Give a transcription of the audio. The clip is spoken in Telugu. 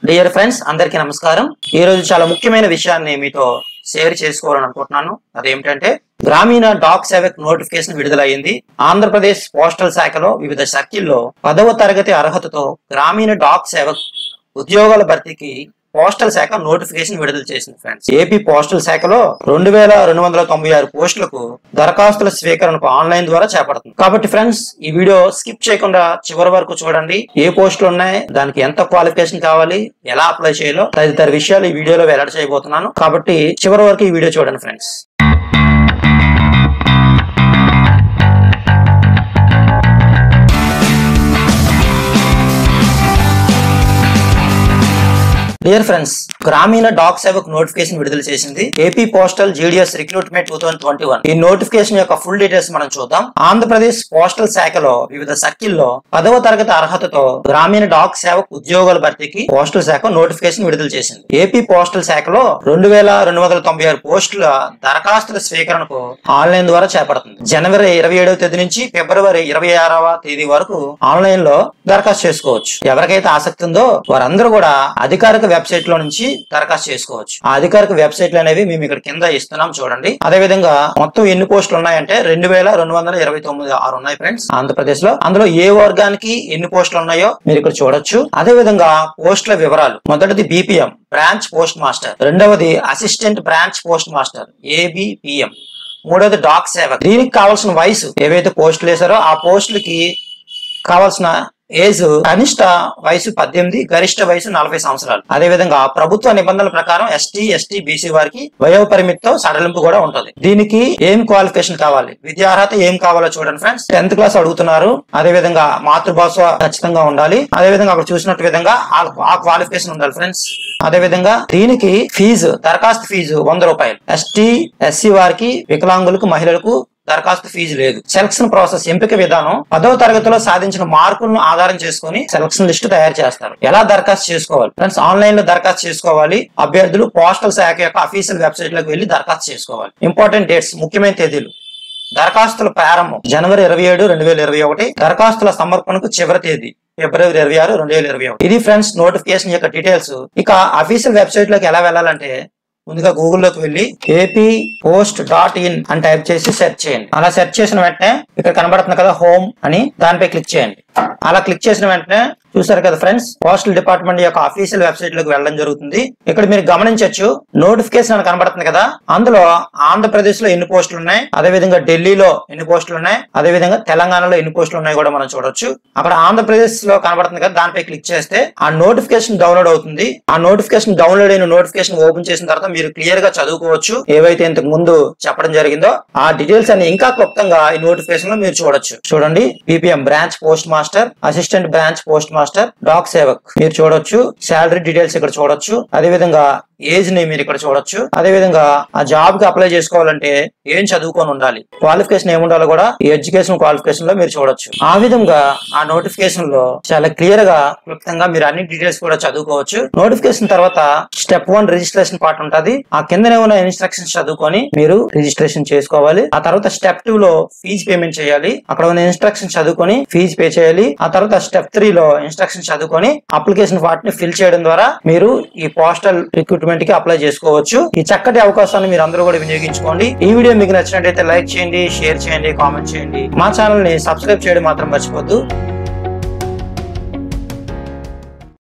డియర్ ఫ్రెండ్స్ అందరికీ నమస్కారం ఈ రోజు చాలా ముఖ్యమైన విషయాన్ని మీతో షేర్ చేసుకోవాలని అనుకుంటున్నాను అదేమిటంటే గ్రామీణ డాక్ సేవక్ నోటిఫికేషన్ విడుదలయ్యింది ఆంధ్రప్రదేశ్ పోస్టల్ శాఖలో వివిధ సర్కిల్లో పదవ తరగతి అర్హతతో గ్రామీణ డాక్ సేవక్ ఉద్యోగాల భర్తీకి పోస్టల్ శాఖ నోటిఫికేషన్ విడుదల చేసింది ఫ్రెండ్స్ ఏపీ పోస్టల్ శాఖలో రెండు వేల రెండు వందల తొంభై ఆరు పోస్టులకు దరఖాస్తుల స్వీకరణకు ఆన్లైన్ ద్వారా చేపడుతుంది కాబట్టి ఫ్రెండ్స్ ఈ వీడియో స్కిప్ చేయకుండా చివరి వరకు చూడండి ఏ పోస్టులు ఉన్నాయి దానికి ఎంత క్వాలిఫికేషన్ కావాలి ఎలా అప్లై చేయాలో తదితర విషయాలు ఈ వీడియోలో వెల్లడి చేయబోతున్నాను కాబట్టి చివరి వరకు ఈ వీడియో చూడండి friends dear friends Gramin Dak Sevak notification విడుదల చేసింది AP postal GDS recruitment two thousand twenty one ఈ నోటిఫికేషన్ యొక్క ఫుల్ డీటెయిల్స్ మనం చూద్దాం ఆంధ్రప్రదేశ్ పోస్టల్ శాఖలో వివిధ సర్కిల్లో పదవ తరగతి అర్హతతో గ్రామీణ డాక్ సేవకు ఉద్యోగాల భర్తీకి పోస్టల్ శాఖ నోటిఫికేషన్ విడుదల చేసింది ఏపీ పోస్టల్ శాఖలో రెండు వేల రెండు వందల తొంభై ఆరు పోస్టుల దరఖాస్తుల స్వీకరణకు ఆన్లైన్ ద్వారా చేపడుతుంది జనవరి ఇరవై ఏడవ తేదీ నుంచి ఫిబ్రవరి ఇరవై ఆరవ తేదీ వరకు ఆన్లైన్ లో దరఖాస్తు చేసుకోవచ్చు ఎవరికైతే ఆసక్తి ఉందో వారందరూ కూడా అధికారిక వెబ్సైట్ లో నుంచి దరఖాస్తు చేసుకోవచ్చు ఆ అధికారిక వెబ్సైట్లు అనేవి మేము ఇక్కడ కింద ఇస్తున్నాం చూడండి అదే విధంగా మొత్తం ఎన్ని పోస్టులు ఉన్నాయంటే రెండు వేల రెండు వందల ఇరవై తొమ్మిది ఆరు ఉన్నాయి ఫ్రెండ్స్ ఆంధ్రప్రదేశ్ లో అందులో ఏ వర్గానికి ఎన్ని పోస్టులు ఉన్నాయో మీరు ఇక్కడ చూడొచ్చు అదే విధంగా పోస్టుల వివరాలు మొదటిది బీపీఎం బ్రాంచ్ పోస్ట్ మాస్టర్ రెండవది assistant branch postmaster ABPM మూడవది డాక్ సేవక్ దీనికి కావాల్సిన వయసు ఏవైతే పోస్టులు వేసారో ఆ పోస్టులకి కావాల్సిన ఏజ్ కనిష్ట వయసు పద్దెనిమిది గరిష్ట వయసు నలభై సంవత్సరాలు అదే విధంగా ప్రభుత్వ నిబంధనల ప్రకారం ఎస్టీ ఎస్టీ బీసీ వారికి వయో పరిమితితో సడలింపు కూడా ఉంటుంది దీనికి ఏం క్వాలిఫికేషన్ కావాలి విద్యార్హత ఏం కావాలో చూడండి ఫ్రెండ్స్ టెన్త్ క్లాస్ అడుగుతున్నారు అదే విధంగా మాతృభాష ఖచ్చితంగా ఉండాలి అదే విధంగా అక్కడ చూసినట్టు విధంగా ఆ- ఆ క్వాలిఫికేషన్ ఉండాలి ఫ్రెండ్స్ అదే విధంగా దీనికి ఫీజు దరఖాస్తు ఫీజు వంద రూపాయలు ఎస్టీ ఎస్సీ వారికి వికలాంగులకు మహిళలకు దరఖాస్తు ఫీజు లేదు సెలక్షన్ ప్రాసెస్ ఎంపిక విధానం పదవ తరగతిలో సాధించిన మార్కులను ఆధారం చేసుకుని సెలక్షన్ లిస్టు తయారు చేస్తారు ఎలా దరఖాస్తు చేసుకోవాలి ఫ్రెండ్స్ ఆన్లైన్ లో దరఖాస్తు చేసుకోవాలి అభ్యర్థులు పోస్టల్ శాఖ యొక్క అఫీషియల్ వెబ్సైట్ లోకి వెళ్లి దరఖాస్తు చేసుకోవాలి ఇంపార్టెంట్ డేట్స్ ముఖ్యమైన తేదీలు దరఖాస్తుల ప్రారంభం జనవరి ఇరవై ఏడు రెండు వేల ఇరవై ఒకటి దరఖాస్తుల సమర్పణకు చివరి తేదీ ఫిబ్రవరి ఇరవై ఆరు రెండు వేల ఇరవై ఒకటి ఇది ఫ్రెండ్స్ నోటిఫికేషన్ యొక్క డీటెయిల్స్ ఇక అఫీషియల్ వెబ్సైట్ లోకి ఎలా వెళ్ళాలంటే ముందుగా గూగుల్లోకి వెళ్ళి ఏపీ పోస్ట్ డాట్ ఇన్ అని టైప్ చేసి సెర్చ్ చేయండి అలా సెర్చ్ చేసిన వెంటనే ఇక్కడ కనబడుతుంది కదా హోమ్ అని దానిపై క్లిక్ చేయండి అలా క్లిక్ చేసిన వెంటనే చూసారు కదా ఫ్రెండ్స్ పోస్టల్ డిపార్ట్మెంట్ యొక్క అఫీషియల్ వెబ్సైట్ లోకి వెళ్ళడం జరుగుతుంది ఇక్కడ మీరు గమనించొచ్చు నోటిఫికేషన్ అని కనబడుతుంది కదా అందులో ఆంధ్రప్రదేశ్ లో ఎన్ని పోస్టులు ఉన్నాయి అదే విధంగా ఢిల్లీలో ఎన్ని పోస్టులు ఉన్నాయి అదే విధంగా తెలంగాణలో ఎన్ని పోస్టులు ఉన్నాయి కూడా మనం చూడొచ్చు అక్కడ ఆంధ్రప్రదేశ్ లో కనబడుతుంది కదా దానిపై క్లిక్ చేస్తే ఆ నోటిఫికేషన్ డౌన్లోడ్ అవుతుంది ఆ నోటిఫికేషన్ డౌన్లోడ్ అయిన నోటిఫికేషన్ ఓపెన్ చేసిన తర్వాత మీరు క్లియర్ గా చదువుకోవచ్చు ఏవైతే ఇంతకు ముందు చెప్పడం జరిగిందో ఆ డీటెయిల్స్ అన్ని ఇంకా క్లుప్తంగా ఈ నోటిఫికేషన్ లో మీరు చూడొచ్చు చూడండి BPM branch postmaster assistant branch postmaster Dak Sevak మీరు చూడొచ్చు శాలరీ డీటెయిల్స్ ఇక్కడ చూడొచ్చు అదే విధంగా ఏజ్ ని మీరు ఇక్కడ చూడొచ్చు అదే విధంగా ఆ జాబ్ కి అప్లై చేసుకోవాలంటే ఏం చదువుకొని ఉండాలి క్వాలిఫికేషన్ ఏముండాలో కూడా ఈ ఎడ్యుకేషన్ క్వాలిఫికేషన్ లో మీరు చూడొచ్చు ఆ విధంగా ఆ నోటిఫికేషన్ లో చాలా క్లియర్ గా క్లుప్తంగా మీరు అన్ని డీటెయిల్స్ కూడా చదువుకోవచ్చు నోటిఫికేషన్ తర్వాత స్టెప్ వన్ రిజిస్ట్రేషన్ పార్ట్ ఉంటది ఆ కిందనే ఉన్న ఇన్స్ట్రక్షన్స్ చదువుకొని మీరు రిజిస్ట్రేషన్ చేసుకోవాలి ఆ తర్వాత స్టెప్ టూ లో ఫీజు పేమెంట్ చేయాలి అక్కడ ఉన్న ఇన్స్ట్రక్షన్ చదువుకొని ఫీజు పే చేయాలి ఆ తర్వాత స్టెప్ త్రీ లో ఇన్స్ట్రక్షన్ చదువుకొని అప్లికేషన్ ఫార్ట్ ని ఫిల్ చేయడం ద్వారా మీరు ఈ పోస్టల్ రిక్రూట్మెంట్ కి అప్లై చేసుకోవచ్చు ఈ చక్కటి అవకాశాన్ని మీరు అందరూ కూడా వినియోగించుకోండి ఈ వీడియో మీకు నచ్చినట్లయితే లైక్ చేయండి షేర్ చేయండి కామెంట్ చేయండి మా ఛానల్ ని సబ్స్క్రైబ్ చేయడం మాత్రం మర్చిపోద్దు